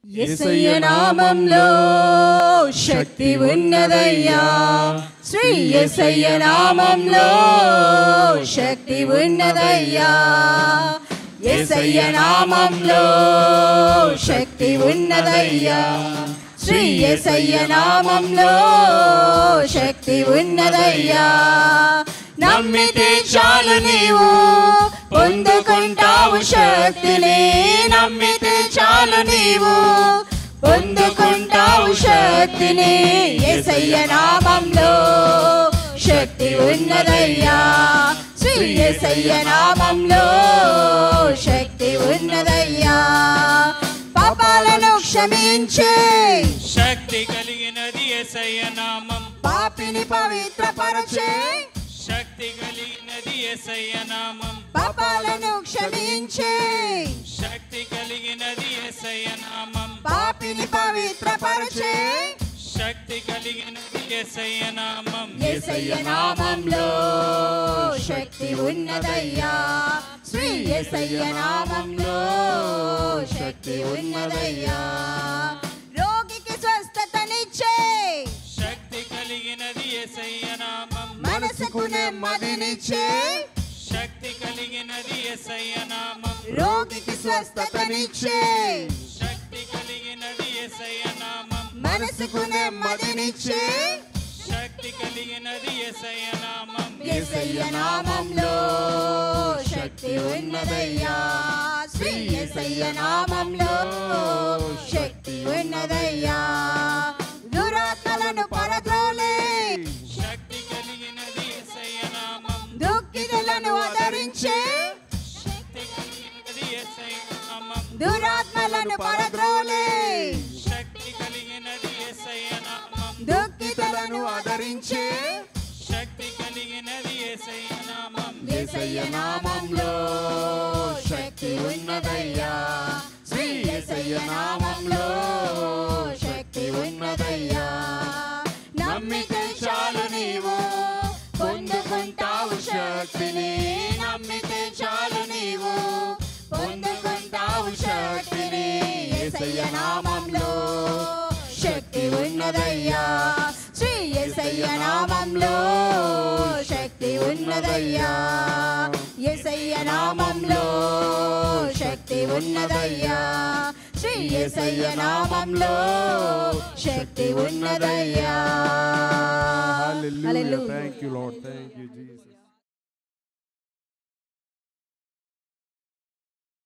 యేసయ్య నామంలో శక్తి ఉన్నదయ్యా శ్రీ యేసయ్య నామంలో శక్తి ఉన్నదయ్యా యేసయ్య నామంలో శక్తి ఉన్నదయ్యా శ్రీ యేసయ్య నామంలో శక్తి ఉన్నదయ్యా నమ్మితే చాలు నీవు పొందుకుంటావు శక్తిని నమ్మితే చాలు నీవు పొందుకుంటావు శక్తిని యేసయ్య నామంలో శక్తి ఉన్నదయ్యా శ్రీ యేసయ్య నామంలో శక్తి ఉన్నదయ్యా పాపాలను క్షమించే శక్తి కలిగినది ఎసయ్య నామం పాపిని పవిత్రపరచే శక్తి కలిగినది ఎసయ్య నామం పాపాలను క్షమించే శక్తి కలిగినది ఎసయ్య నామం పాపిని పవిత్రపరచే శక్తి కలిగినది ఎసయ్య నామం యేసయ్య నామంలో శక్తి ఉన్నదయ్యా శ్రీ యేసయ్య నామంలో శక్తి ఉన్నదయ్యా రోగికి స్వస్థతనిచ్చే శక్తి కలిగినది ఎసయ్య నామం మనసుకు నెమ్మదినిచ్చే శక్తి కలిగినది ఎసయ్య నామం రోగికి స్వస్థతనిచ్చే శక్తి కలిగినది ఎసయ్య నామం మనసుకు నెమ్మదినిచ్చే శక్తి కలిగినది ఎసయ్య నామం యేసయ్య నామంలో శక్తి ఉన్నదయ్యా శ్రీ యేసయ్య నామంలో శక్తి ఉన్నదయ్యా దురాత్మలను పరద్రోలే శక్తి కలిగినది ఎసయ్య నామం దుఃఖితులను ఆదరించే శక్తి కలిగినది ఎసయ్య నామం దురాత్మలను పరద్రోలే శక్తి కలిగినది ఎసయ్య నామం దుఃఖితులను ఆదరించే శక్తి కలిగినది ఎసయ్య నామం యేసయ్య నామంలో శక్తి ఉన్నదయ్యా శ్రీ యేసయ్య నామంలో శక్తి ఉన్నదయ్యా నమ్మితే చాలు నీవు పొందుకుంటావు శక్తిని నమ్మితే చాలు నీవు పొందుకుంటావు శక్తిని యేసయ్య నామంలో శక్తి ఉన్నదయ్యా శ్రీ యేసయ్య నామంలో శక్తి ఉన్నదయ్యా యేసయ్య నామంలో శక్తి ఉన్నదయ్యా శ్రీ యేసయ్య నామంలో శక్తి ఉన్నదయ్యా Hallelujah. Hallelujah. Thank you, Lord. Thank you, Jesus.